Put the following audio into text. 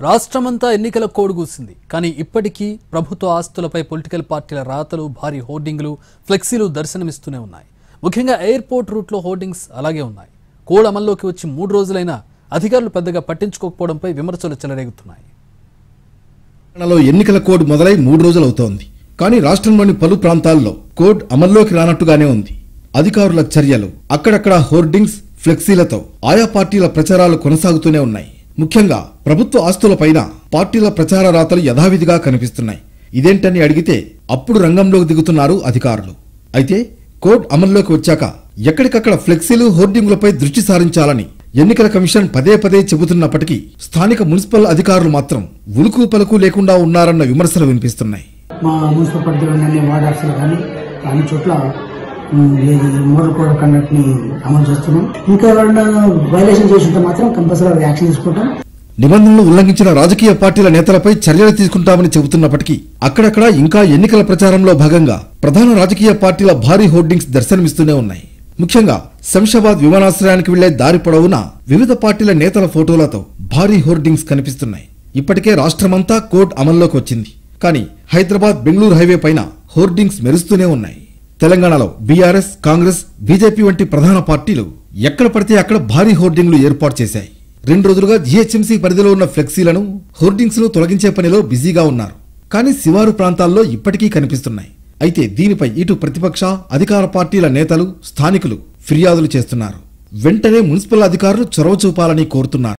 రాష్ట్రమంతా ఎన్నికల కోడ్ కూసింది కానీ ఇప్పటికీ ప్రభుత్వ ఆస్తులపై పొలిటికల్ పార్టీల రాతలు భారీ హోర్డింగ్లు ఫ్లెక్సీలు దర్శనమిస్తూనే ఉన్నాయి ముఖ్యంగా ఎయిర్పోర్ట్ రూట్లో హోర్డింగ్స్ అలాగే ఉన్నాయి కోడ్ అమల్లోకి వచ్చి మూడు రోజులైనా అధికారులు పెద్దగా పట్టించుకోకపోవడంపై విమర్శలు చెలరేగుతున్నాయి తెలంగాణలో ఎన్నికల కోడ్ మొదలై మూడు రోజులవుతోంది కానీ రాష్ట్రంలోని పలు ప్రాంతాల్లో కోడ్ అమల్లోకి రానట్టుగానే ఉంది అధికారుల చర్యలు అక్కడక్కడ హోర్డింగ్స్ ఫ్లెక్సీలతో ఆయా పార్టీల ప్రచారాలు కొనసాగుతూనే ఉన్నాయి ముఖ్యంగా ప్రభుత్వ ఆస్తులపైన పార్టీల ప్రచార రాతలు యథావిధిగా కనిపిస్తున్నాయి ఇదేంటని అడిగితే అప్పుడు రంగంలోకి దిగుతున్నారు అధికారులు అయితే కోడ్ అమల్లోకి వచ్చాక ఎక్కడికక్కడ ఫ్లెక్సీలు హోర్డింగులపై దృష్టి సారించాలని ఎన్నికల కమిషన్ పదే పదే చెబుతున్నప్పటికీ స్థానిక మున్సిపల్ అధికారులు మాత్రం ఉలుకు పలుకు లేకుండా ఉన్నారన్న విమర్శలు వినిపిస్తున్నాయి మా మున్సిపల్ పరిధిలోని అన్ని వార్డ్ ఆఫీసులు కానీ అన్ని చోట్ల ఉమ్, ఈ మోడల్ కోడ్ ఆఫ్ కండక్ట్ ని అమలు చేస్తున్నాం ఇంకా ఎవరైనా వైలేషన్ చేసి ఉంటే మాత్రం కంపల్సరీ యాక్షన్ తీసుకుంటాం నిబంధనలు ఉల్లంఘించిన రాజకీయ పార్టీల నేతలపై చర్యలు తీసుకుంటామని చెబుతున్నప్పటికీ అక్కడక్కడ ఇంకా ఎన్నికల ప్రచారంలో భాగంగా ప్రధాన రాజకీయ పార్టీల భారీ హోర్డింగ్స్ దర్శనమిస్తూనే ఉన్నాయి ముఖ్యంగా శంషాబాద్ విమానాశ్రయానికి వెళ్లే దారి పొడవునా వివిధ పార్టీల నేతల ఫోటోలతో భారీ హోర్డింగ్స్ కనిపిస్తున్నాయి ఇప్పటికే రాష్ట్రమంతా కోడ్ అమల్లోకి వచ్చింది కానీ హైదరాబాద్ బెంగళూరు హైవే పైన హోర్డింగ్స్ మెరుస్తూనే ఉన్నాయి తెలంగాణలో బీఆర్ఎస్ కాంగ్రెస్ బీజేపీ వంటి ప్రధాన పార్టీలు ఎక్కడ పడితే అక్కడ భారీ హోర్డింగ్లు ఏర్పాటు చేశాయి రెండు రోజులుగా జీహెచ్ఎంసీ పరిధిలో ఉన్న ఫ్లెక్సీలను హోర్డింగ్స్ ను తొలగించే పనిలో బిజీగా ఉన్నారు కానీ శివారు ప్రాంతాల్లో ఇప్పటికీ కనిపిస్తున్నాయి అయితే దీనిపై ఇటు ప్రతిపక్ష అధికార పార్టీల నేతలు స్థానికులు ఫిర్యాదులు చేస్తున్నారు వెంటనే మున్సిపల్ అధికారులు చొరవ చూపాలని కోరుతున్నారు